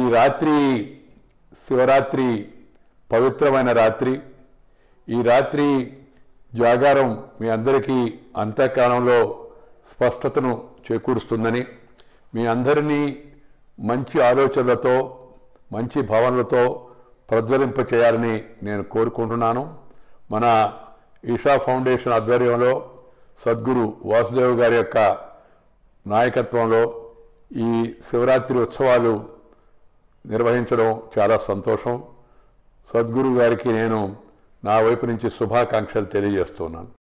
రాత్రి శివరాత్రి పవిత్రమైన రాత్రి ఈ రాత్రి జాగారం మీ అందరికీ అంతఃకరణంలో స్పష్టతను చేకూరుస్తుందని మీ అందరినీ మంచి ఆలోచనలతో మంచి భావనలతో ప్రజ్వలింప చేయాలని నేను కోరుకుంటున్నాను మన ఈషా ఫౌండేషన్ ఆధ్వర్యంలో సద్గురు వాసుదేవ్ గారి యొక్క నాయకత్వంలో ఈ శివరాత్రి ఉత్సవాలు నిర్వహించడం చాలా సంతోషం సద్గురు గారికి నేను నా వైపు నుంచి శుభాకాంక్షలు తెలియజేస్తున్నాను